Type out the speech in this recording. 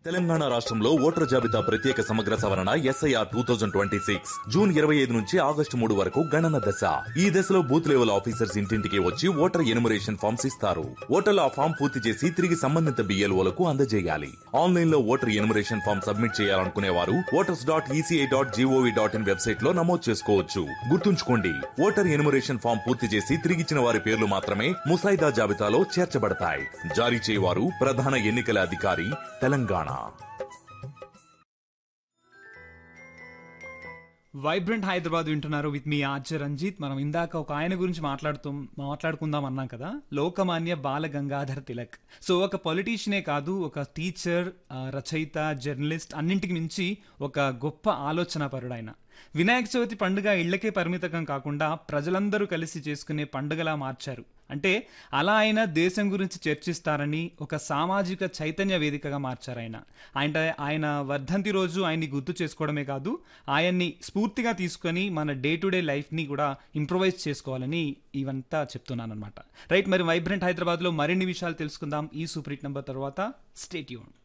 తెలంగాణ రాష్ట్రంలో ఓటర్ జాబితా ప్రత్యేక సమగ్ర సవరణ SIR two thousand twenty six June ఇరవై ఐదు నుంచి ఆగస్టు మూడు వరకు గణన దశ ఈ దశలో బూత్ లెవెల్ ఆఫీసర్స్ ఇంటింటికి వచ్చి ఓటర్ ఎనుమరేషన్ ఫామ్స్ ఇస్తారు ఓటర్లు ఆ ఫామ్ పూర్తి చేసి తిరిగి సంబంధిత బిఎల్ఓలకు అందజేయాలి ఆన్లైన్ లో ఓటర్ ఎనుమరేషన్ ఫామ్ సబ్మిట్ చేయాలనుకునే వారు voters dot ECI dot GOV dot in website లో నమోదు చేసుకోవచ్చు గుర్తుంచుకోండి ఓటర్ ఎనుమరేషన్ ఫామ్ పూర్తి చేసి తిరిగిచ్చిన వారి పేర్లు మాత్రమే ముసాయిదా జాబితాలో చేర్చబడతాయి జారీ చేయవారు ప్రధాన ఎన్నికల అధికారి తెలంగాణ వైబ్రెంట్ హైదరాబాద్ వింటున్నారు విత్ మీ ఆర్జే రంజిత్ మనం ఇందాక ఒక ఆయన గురించి మాట్లాడుతూ మాట్లాడుకుందాం అన్నాం కదా లోకమాన్య బాల గంగాధర్ తిలక్ సో ఒక పొలిటీషియనే కాదు ఒక టీచర్ ఆ, రచయిత జర్నలిస్ట్ అన్నింటికి మించి ఒక గొప్ప ఆలోచన పరుడు ఆయన వినాయక చవితి పండుగ ఇళ్లకే పరిమితం కాకుండా ప్రజలందరూ కలిసి చేసుకునే పండుగలా మార్చారు అంటే అలా ఆయన దేశం గురించి చర్చిస్తారని ఒక సామాజిక చైతన్య వేదికగా మార్చారు ఆయన ఆయన ఆయన వర్ధంతి రోజు ఆయన్ని గుర్తు చేసుకోవడమే కాదు ఆయన్ని స్ఫూర్తిగా తీసుకొని మన డే టు డే లైఫ్ని కూడా ఇంప్రొవైజ్ చేసుకోవాలని ఇవంతా చెప్తున్నాను అనమాట రైట్ మరి వైబ్రెంట్ హైదరాబాద్లో మరిన్ని విషయాలు తెలుసుకుందాం ఈ సూపర్ హిట్ నెంబర్ తర్వాత స్టేట్యూన్